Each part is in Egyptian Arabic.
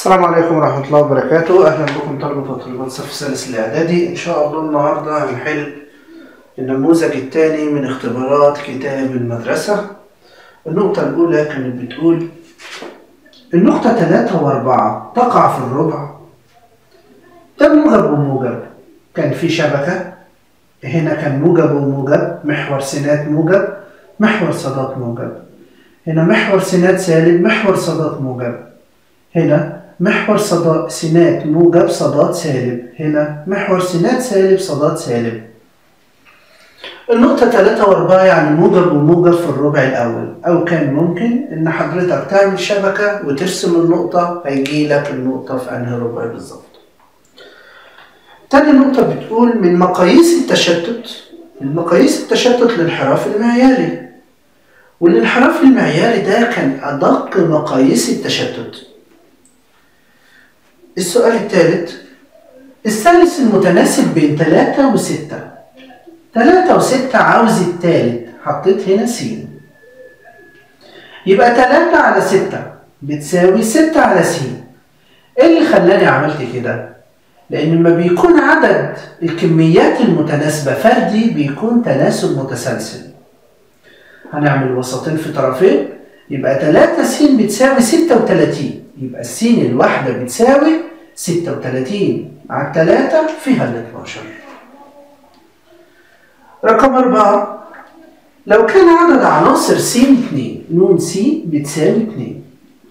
السلام عليكم ورحمة الله وبركاته أهلا بكم طلبة وطالبات الصف الثالث الإعدادي إن شاء الله النهاردة هنحل النموذج الثاني من اختبارات كتاب المدرسة النقطة الأولى كانت بتقول النقطة ثلاثة وأربعة تقع في الربع ده موجب وموجب كان في شبكة هنا كان موجب وموجب محور سينات موجب محور صادات موجب هنا محور سينات سالب محور صادات موجب هنا محور صدا سينات موجب صادات سالب هنا محور سينات سالب صادات سالب النقطة تلاتة وأربعة يعني موجب وموجب في الربع الأول أو كان ممكن إن حضرتك تعمل شبكة وترسم النقطة هيجي لك النقطة في أنهي ربع بالظبط. تاني نقطة بتقول من مقاييس التشتت المقاييس التشتت للانحراف المعياري والانحراف المعياري ده كان أدق مقاييس التشتت السؤال الثالث الثالث المتناسب بين تلاتة وستة تلاتة وستة عاوز التالت حطيت هنا س يبقى تلاتة على ستة بتساوي ستة على س ايه اللي خلاني عملت كده؟ لأن لما بيكون عدد الكميات المتناسبة فردي بيكون تناسب متسلسل هنعمل وسطين في طرفين يبقى 3 س بتساوي 36 يبقى السين الواحدة بتساوي 36 على 3 فيها ال 12 رقم أربعة لو كان عدد عناصر س 2 نون س بتساوي 2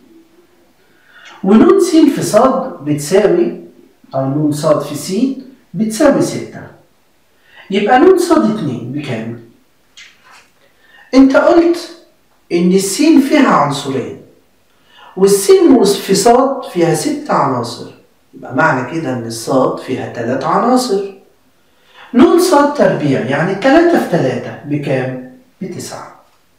ونون س في ص بتساوي أو نون ص في س بتساوي 6 يبقى نون ص 2 بكام؟ أنت قلت إن السين فيها عنصرين والسين في صاد فيها ست عناصر يبقى معنى كده إن الصاد فيها تلات عناصر نون صاد تربيع يعني تلاتة في تلاتة بكام؟ بتسعة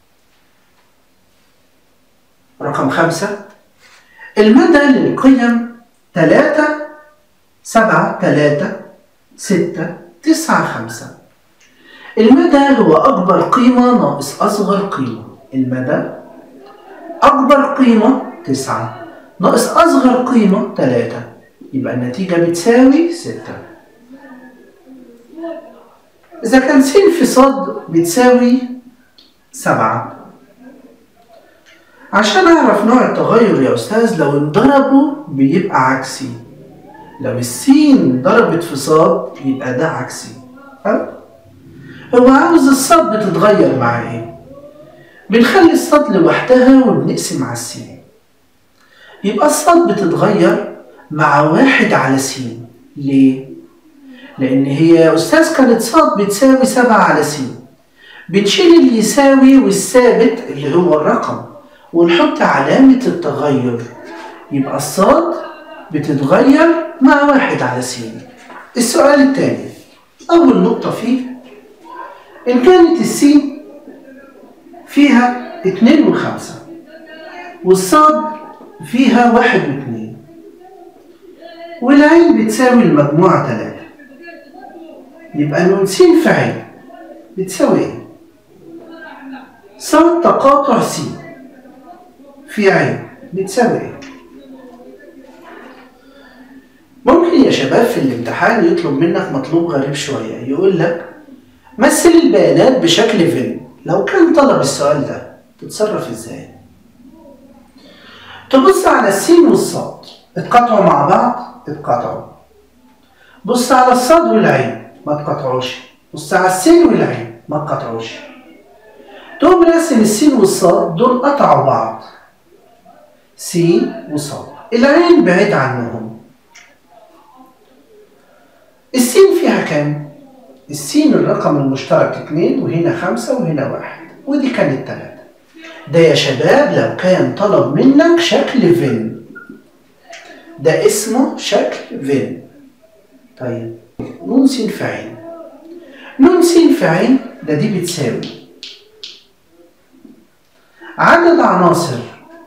رقم خمسة المدى للقيم تلاتة سبعة تلاتة ستة تسعة خمسة المدى هو أكبر قيمة ناقص أصغر قيمة المدى أكبر قيمة تسعة ناقص أصغر قيمة تلاتة يبقى النتيجة بتساوي ستة إذا كان س في ص بتساوي سبعة عشان أعرف نوع التغير يا أستاذ لو انضربوا بيبقى عكسي لو السين ضربت في ص يبقى ده عكسي أه؟ هو عاوز الصاد بتتغير مع ايه؟ بنخلي الصاد لوحدها وبنقسم على السين يبقى الصاد بتتغير مع واحد على س ليه؟ لأن هي يا أستاذ كانت صاد بتساوي سبعة على س بنشيل اللي يساوي والثابت اللي هو الرقم ونحط علامة التغير يبقى الصاد بتتغير مع واحد على س السؤال الثاني أول نقطة فيه إن كانت السين فيها اتنين وخمسة والصاد فيها واحد واثنين والعين بتساوي المجموعة تلاتة يبقى نون س في عين بتساوي ايه؟ صاد تقاطع س في عين بتساوي ايه؟ ممكن يا شباب في الامتحان يطلب منك مطلوب غريب شوية يقول لك مثل البيانات بشكل فين لو كان طلب السؤال ده تتصرف ازاي تبص على السين والصاد اتقطعوا مع بعض اتقطعوا بص على الصاد والعين ما اتقطعوش بص على السين والعين ما اتقطعوش تقوم راسم السين والصاد دول قطعوا بعض سين وصاد العين بعيد عنهم السين فيها كام؟ السين الرقم المشترك اتنين وهنا خمسة وهنا واحد ودي كانت تلاتة ده يا شباب لو كان طلب منك شكل فين ده اسمه شكل فين طيب نون س في عين نون س في عين ده دي بتساوي عدد عناصر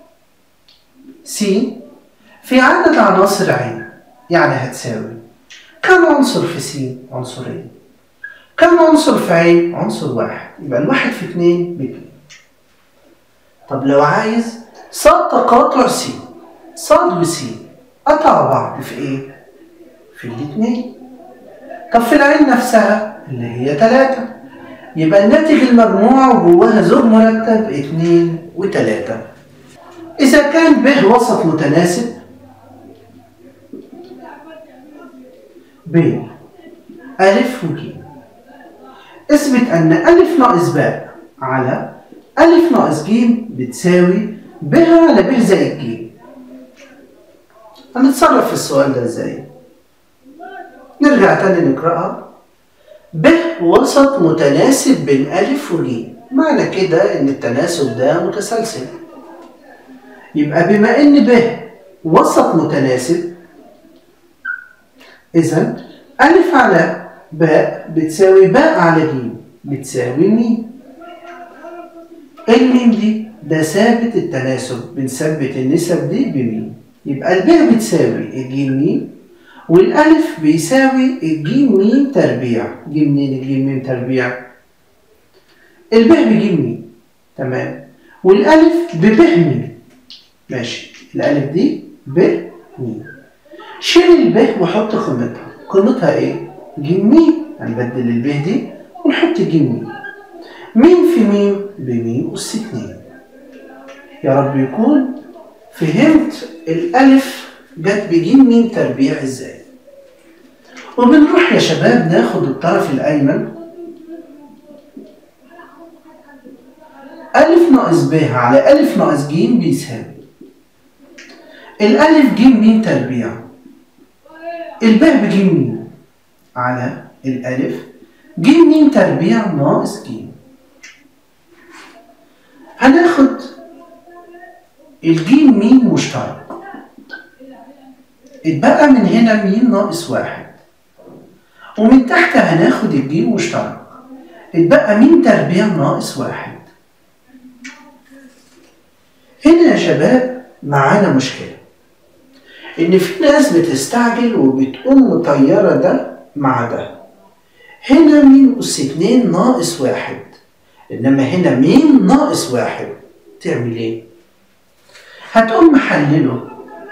س في عدد عناصر عين يعني هتساوي كم عنصر في س عنصرين كم عنصر في عين؟ عنصر واحد يبقى الواحد في اتنين باتنين طب لو عايز صاد تقاطع س صاد وس قطعوا بعض في ايه؟ في الاتنين طب في العين نفسها اللي هي تلاتة يبقى الناتج المجموع وجواها زوج مرتب اتنين وتلاتة إذا كان ب وسط متناسب ب ألف وج اثبت أن ألف ناقص باء على ألف ناقص ج بتساوي ب على ب زائد ج هنتصرف في السؤال ده ازاي؟ نرجع تاني نقرأها ب وسط متناسب بين ألف وج معنى كده إن التناسب ده متسلسل يبقى بما إن ب وسط متناسب إذا ألف على باء بتساوي باء على ج بتساوي ميم الميم دي ده ثابت التناسب بنثبت النسب دي بميم يبقى الباء بتساوي الجيم ميم والالف بيساوي الجيم ميم تربيع جيم منين الجيم ميم تربيع الباء بجيم ميم تمام والالف بب ميم ماشي الالف دي ب ميم شيل الب وحط قيمتها قيمتها ايه جيم ميم هنبدل الب دي ونحط جيم ميم ميم في ميم بميم أس اتنين يا رب يكون فهمت الألف جت بجيم ميم تربيع ازاي وبنروح يا شباب ناخد الطرف الأيمن ألف ناقص ب على ألف ناقص ج بيساوي الألف ج م تربيع الباء بج م على الألف ج م تربيع ناقص ج هناخد الجيم م مشترك اتبقى من هنا م ناقص واحد ومن تحت هناخد الجيم مشترك اتبقى م تربيع ناقص واحد هنا يا شباب معانا مشكلة إن في ناس بتستعجل وبتقوم مطيرة ده مع ده هنا م أس اتنين ناقص واحد إنما هنا م ناقص واحد تعمل إيه؟ هتقوم محلله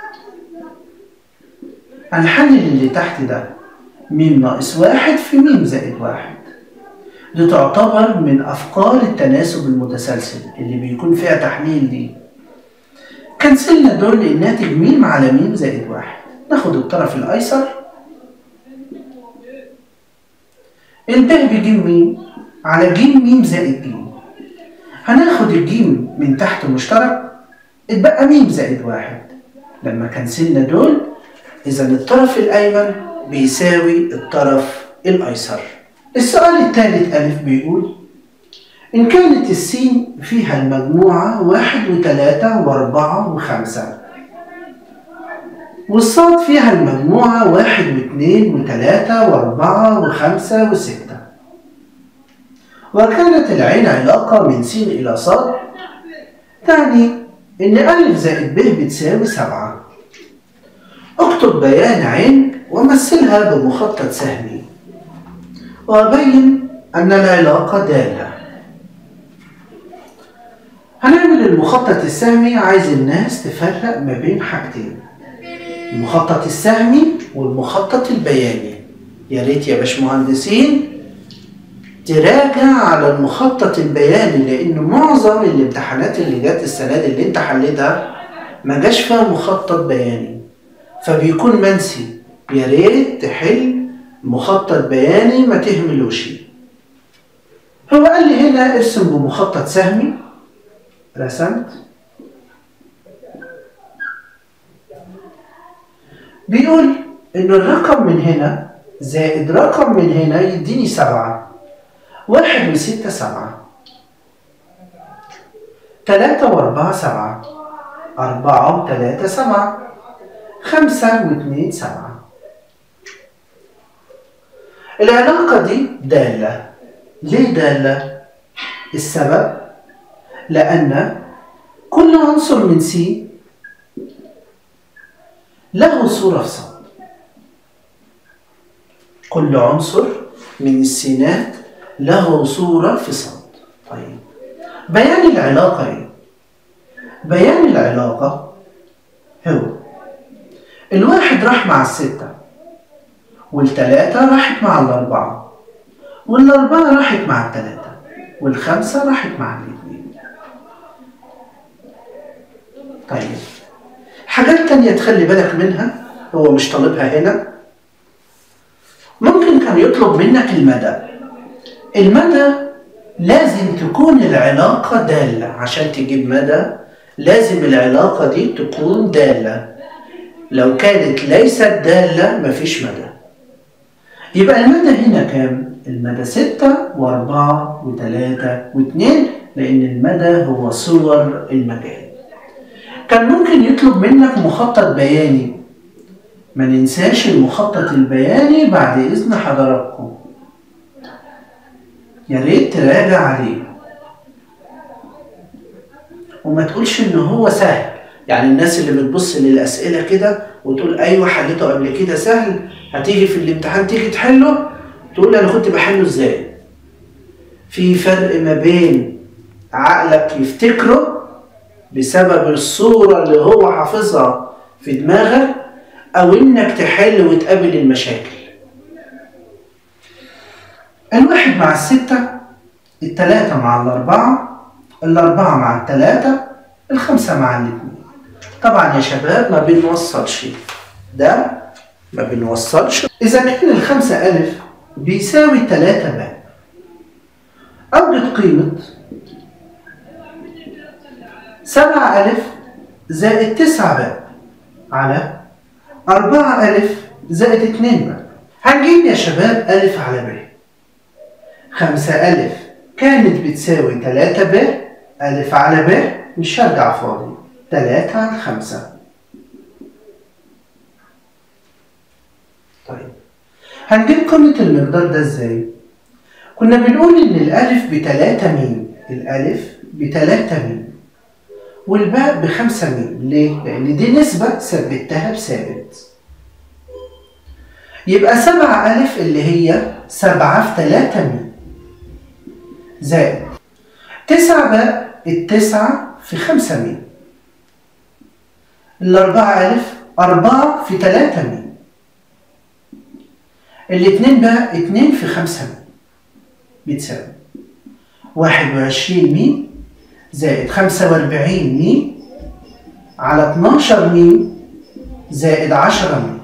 هنحلل اللي تحت ده م ناقص واحد في م زائد واحد دي تعتبر من أفكار التناسب المتسلسل اللي بيكون فيها تحليل دي كنسلنا دول الناتج م على م زائد واحد ناخد الطرف الأيسر الباقي بجيم م على ج م زائد ج هناخد الجيم من تحت مشترك اتبقى م زائد واحد لما كنسلنا دول إذا الطرف الأيمن بيساوي الطرف الأيسر السؤال الثالث ألف بيقول إن كانت السين فيها المجموعة واحد وثلاثة وأربعة وخمسة والصاد فيها المجموعة واحد واثنين وثلاثة وأربعة وخمسة وستة وكانت العين علاقة من س إلى صاد تعني إن ألف زائد ب بتساوي سبعة اكتب بيان عين ومثلها بمخطط سهمي وأبين أن العلاقة دالة هنعمل المخطط السهمي عايز الناس تفرق ما بين حاجتين المخطط السهمي والمخطط البياني يا ريت يا باشمهندسين تراجع على المخطط البياني لان معظم الامتحانات اللي جت السنه دي اللي انت حليتها ما جاش فيها مخطط بياني فبيكون منسي يا ريت تحل مخطط بياني ما تهملوش هو قال لي هنا ارسم بمخطط سهمي رسمت بيقول ان الرقم من هنا زائد رقم من هنا يديني سبعة واحد وستة سبعة تلاتة وأربعة سبعة أربعة وتلاتة سبعة خمسة واثنين سبعة العلاقة دي دالة ليه دالة؟ السبب لأن كل عنصر من س له صورة في صاد كل عنصر من السينات له صورة في صاد طيب بيان العلاقة ايه؟ بيان العلاقة هو الواحد راح مع الستة والتلاتة راحت مع الأربعة والأربعة راحت مع التلاتة والخمسة راحت مع الاتنين طيب حاجات تانية تخلي بالك منها هو مش طالبها هنا ممكن كان يطلب منك المدى المدى لازم تكون العلاقة دالة عشان تجيب مدى لازم العلاقة دي تكون دالة لو كانت ليست دالة مفيش مدى يبقى المدى هنا كام؟ المدى ستة وأربعة وثلاثة واثنين لأن المدى هو صور المجال كان ممكن يطلب منك مخطط بياني ما ننساش المخطط البياني بعد إذن حضراتكم يا ريت تراجع عليه وما تقولش ان هو سهل يعني الناس اللي بتبص للاسئله كده وتقول ايوه حليته قبل كده سهل هتيجي في الامتحان تيجي تحله تقول انا كنت بحله ازاي في فرق ما بين عقلك يفتكره بسبب الصوره اللي هو حافظها في دماغك او انك تحل وتقابل المشاكل الواحد مع الستة التلاتة مع الأربعة الأربعة مع التلاتة الخمسة مع الاتنين طبعا يا شباب ما بنوصلش ده ما بنوصلش إذا كان الخمسة ألف بيساوي تلاتة باء أوجد قيمة سبعة ألف زائد تسعة باء على أربعة ألف زائد اتنين باء هنجيب يا شباب ألف على باء خمسة ألف كانت بتساوي تلاتة ب ألف على ب مش هرجع فاضي تلاتة على خمسة طيب هنجيب قيمة المقدار ده ازاي؟ كنا بنقول إن الألف بتلاتة ميم الألف بتلاتة ميم والباء بخمسة ميم ليه؟ لأن دي نسبة ثبتها بثابت يبقى سبعة ألف اللي هي سبعة في تلاتة ميم زائد تسعة بقى التسعة في خمسة ميم الأربعة ألف أربعة في تلاتة ميم الاتنين بقى اتنين في خمسة ميم بتساوي واحد وعشرين ميم زائد خمسة وأربعين ميم على اتناشر ميم زائد عشرة ميم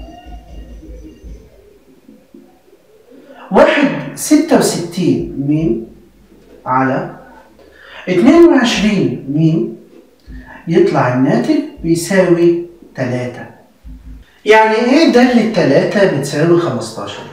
واحد ستة وستين ميم على اتنين وعشرين ميم يطلع الناتج بيساوي تلاتة يعني ايه دالة تلاتة بتساوي خمستاشر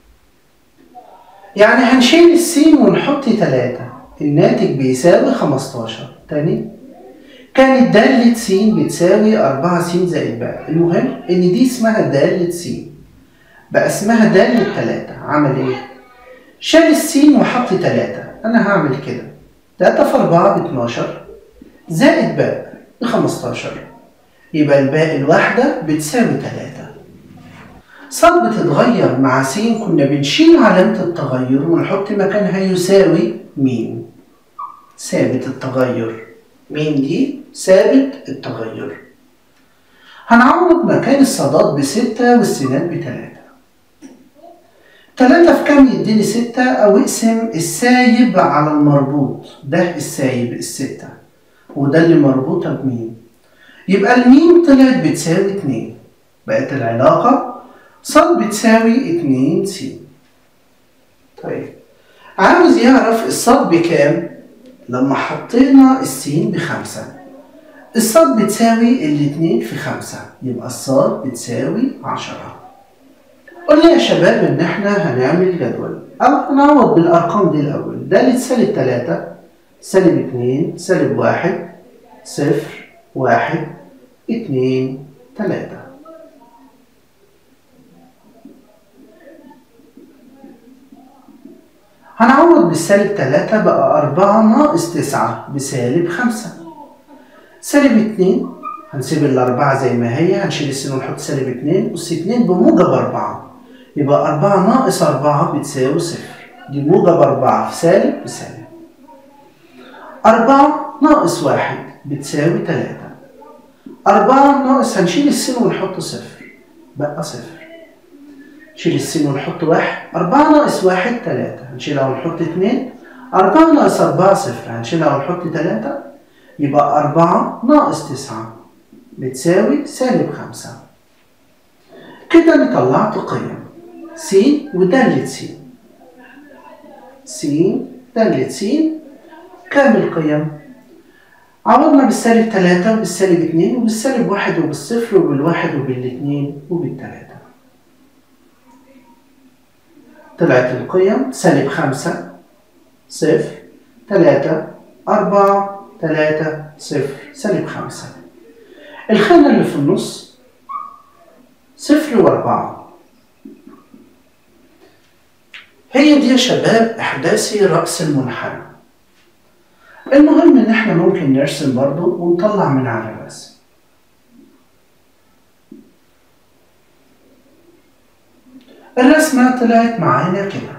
يعني هنشيل السين ونحط تلاتة الناتج بيساوي خمستاشر تاني كانت دالة س بتساوي أربعة س زائد باء المهم إن دي اسمها دالة س بقى اسمها دالة تلاتة عمل إيه؟ شال السين وحط تلاتة أنا هعمل كده تلاتة في أربعة باتناشر زائد باء بخمستاشر يبقى الباء الواحدة بتساوي تلاتة صاد بتتغير مع س كنا بنشيل علامة التغير ونحط مكانها يساوي ميم ثابت التغير ميم دي ثابت التغير هنعوض مكان الصادات بستة والسينات بتلاتة تلاتة في كام يديني ستة أو اقسم السايب على المربوط ده السايب الستة وده اللي مربوطة بميم يبقى الميم طلعت بتساوي اتنين بقت العلاقة صاد بتساوي اتنين س طيب عاوز يعرف الصاد بكام لما حطينا السين بخمسة الصاد بتساوي الاتنين في خمسة يبقى الصاد بتساوي عشرة قلنا يا شباب ان احنا هنعمل جدول او هنعوض بالارقام دي الاول ده سالب تلاتة سالب اتنين سالب واحد صفر واحد اتنين تلاتة هنعوض بالسالب تلاتة بقى أربعة ناقص تسعة بسالب خمسة سالب اتنين هنسيب الأربعة زي ما هي هنشيل السين ونحط سالب اتنين أس اتنين بموجب أربعة يبقى أربعة ناقص أربعة بتساوي صفر دي موجب أربعة في سالب بسالب أربعة ناقص واحد بتساوي تلاتة أربعة ناقص هنشيل السين ونحط صفر بقى صفر نشيل السين ونحط واحد أربعة ناقص واحد تلاتة هنشيلها ونحط اتنين أربعة ناقص أربعة صفر هنشيلها ونحط تلاتة يبقى أربعة ناقص تسعة بتساوي سالب خمسة كده أنا طلعت قيم س ودالة س س دالة س كام القيم؟ عوضنا بالسالب تلاتة وبالسالب اتنين وبالسالب واحد وبالصفر وبالواحد وبالاتنين وبالتلاتة طلعت القيم سالب خمسة صفر تلاتة أربعة تلاتة صفر سالب خمسة الخانة اللي في النص صفر وأربعة هي دي يا شباب إحداثي رأس المنحنى المهم إن إحنا ممكن نرسم برضو ونطلع من على الرسم الرسمة طلعت معانا كده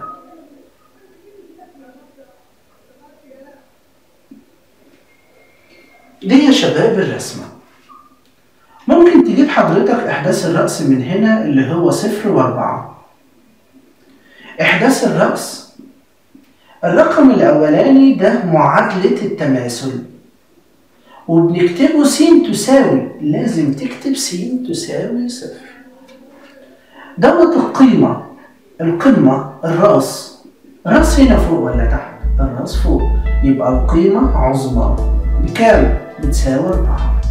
دي يا شباب الرسمة ممكن تجيب حضرتك إحداث الرأس من هنا اللي هو صفر وأربعة إحداث الرأس الرقم الأولاني ده معادلة التماثل وبنكتبه س تساوي لازم تكتب س تساوي صفر دوت القيمة القمة الرأس الرأس هنا فوق ولا تحت؟ الرأس فوق يبقى القيمة عظمى بكام؟ بتساوي أربعة